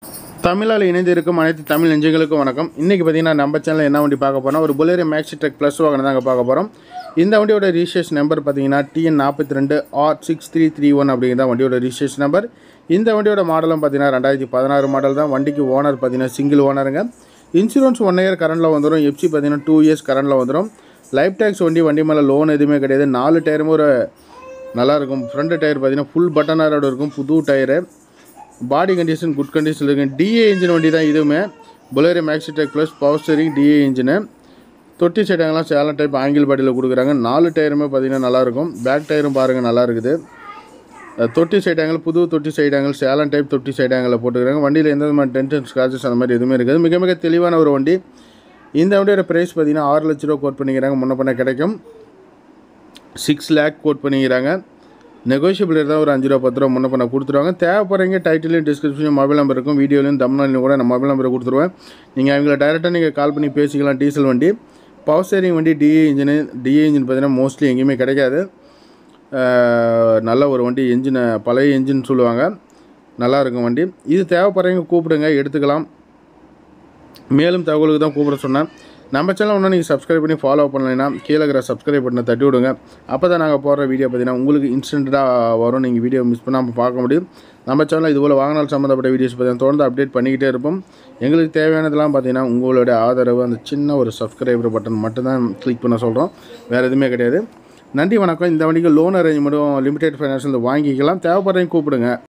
தமிழால் இணைந்திருக்கும் அனைத்து தமிழ் நெஞ்சங்களுக்கும் வணக்கம் இன்றைக்கி பார்த்தீங்கன்னா நம்ம சேனலில் என்ன வண்டி பார்க்க போகிறோம் ஒரு புலேரோ மேக்ஸி ட்ரக் ப்ளஸ் வாகனம் தாங்க பார்க்க போகிறோம் இந்த வண்டியோட ரிஜிஸ்ட்ரேஷன் நம்பர் பார்த்தீங்கன்னா டிஎன் நாற்பத்தி ரெண்டு R six three three one அப்படிங்கிற வண்டியோட ரிஜிஸ்ட்ரேஷன் நம்பர் இந்த வண்டியோட மாடலும் பார்த்தீங்கன்னா ரெண்டாயிரத்தி பதினாறு மாடல் தான் வண்டிக்கு ஓனர் பார்த்தீங்கன்னா சிங்கிள் ஓனருங்க இன்சூரன்ஸ் ஒன் இயர் கரண்டில் வந்துடும் எஃப்சி பார்த்தீங்கன்னா டூ இயர்ஸ் கரண்டில் வந்துடும் லைஃப் டேக்ஸ் வண்டி வண்டி மேலே லோன் எதுவுமே கிடையாது நாலு டயருமே ஒரு நல்லாயிருக்கும் ஃப்ரண்ட் டயர் பார்த்தீங்கன்னா ஃபுல் பட்டனரோட இருக்கும் புது tyre body condition good condition இருக்கு டிஏ இன்ஜின் வண்டி தான் இதுவுமே Bolero maxi deck plus power steering DI engine தொட்டி சைடாங்கெல்லாம் சேலம் டைப் ஆங்கிள் பாடியில் கொடுக்குறாங்க நாலு டயருமே பார்த்தீங்கன்னா நல்லாயிருக்கும் பேக் டயரும் பாருங்கள் நல்லா இருக்குது அஹ் தொட்டி சைடாங்கல் புது தொட்டி சைடாங்கல் சேலம் டைப் தொட்டி சைடாங்கலில் போட்டுக்கிறாங்க வண்டியில் எந்த விதமான டென்ஷன் ஸ்க்ராச்சஸ் அந்த மாதிரி எதுவுமே இருக்காது மிக மிக தெளிவான ஒரு வண்டி இந்த வண்டியோட ப்ரைஸ் பார்த்தீங்கன்னா ஆறு லட்ச ரூபா கோட் பண்ணிக்கிறாங்க முன்ன பண்ண கிடைக்கும் சிக்ஸ் லேக் கோட் பண்ணிக்கிறாங்க நெகோஷியபிள் இருந்தால் ஒரு அஞ்சு ரூபா பத்து ரூபா முன்ன பண்ண கொடுத்துருவாங்க தேவைப்படுறீங்க டைட்டிலையும் டிஸ்கிரிப்ஷன் மொபைல் நம்பர் இருக்கும் வீடியோலையும் தமிழ்நாட்டிலும் கூட நான் மொபைல் நம்பரை கொடுத்துருவேன் நீங்கள் அவங்கள டைரெக்டாக நீங்கள் கால் பண்ணி பேசிக்கலாம் டீசல் வண்டி பவர் ஸ்டேரிங் வண்டி டிஏ இன்ஜினு டிஏ இன்ஜின் பார்த்தீங்கன்னா மோஸ்ட்லி எங்கேயுமே கிடைக்காது அஹ் நல்ல ஒரு வண்டி என்ஜினை பழைய என்ஜின் சொல்லுவாங்க நல்லா இருக்கும் வண்டி இது தேவைப்படுறவங்க கூப்பிடுங்க எடுத்துக்கலாம் மேலும் தகவலுக்கு தான் கூப்பிட சொன்னேன் நம்ம சேனல் ஒன்றும் நீங்கள் சப்ஸ்கிரைப் பண்ணி ஃபாலோ பண்ணலைன்னா கீழே இருக்கிற சப்ஸ்கிரைப் பட்டனை தட்டி விடுங்க அப்போ தான் நாங்கள் போடுற வீடியோ பார்த்தீங்கன்னா உங்களுக்கு இன்ஸ்டண்ட்டாக வரும் நீங்கள் வீடியோ மிஸ் பண்ணாமல் பார்க்க முடியும் நம்ம சேனலில் இதுபோல் வாகனால் சம்மந்தப்பட்ட வீடியோஸ் பார்த்தீங்கன்னா தொடர்ந்து அப்டேட் பண்ணிக்கிட்டே இருப்போம் எங்களுக்கு தேவையானதெல்லாம் பார்த்தீங்கன்னா உங்களுடைய ஆதரவு அந்த சின்ன ஒரு சப்ஸ்கிரைபர் பட்டன் மட்டும்தான் கிளிக் பண்ண சொல்கிறோம் வேறு எதுவுமே கிடையாது நன்றி வணக்கம் இந்த வண்டிக்கு லோன் அரேஞ்ச்மெண்ட்டும் லிமிடெட் ஃபைனான்ஸில் வாங்கிக்கலாம் தேவைப்படுறவங்க கூப்பிடுங்க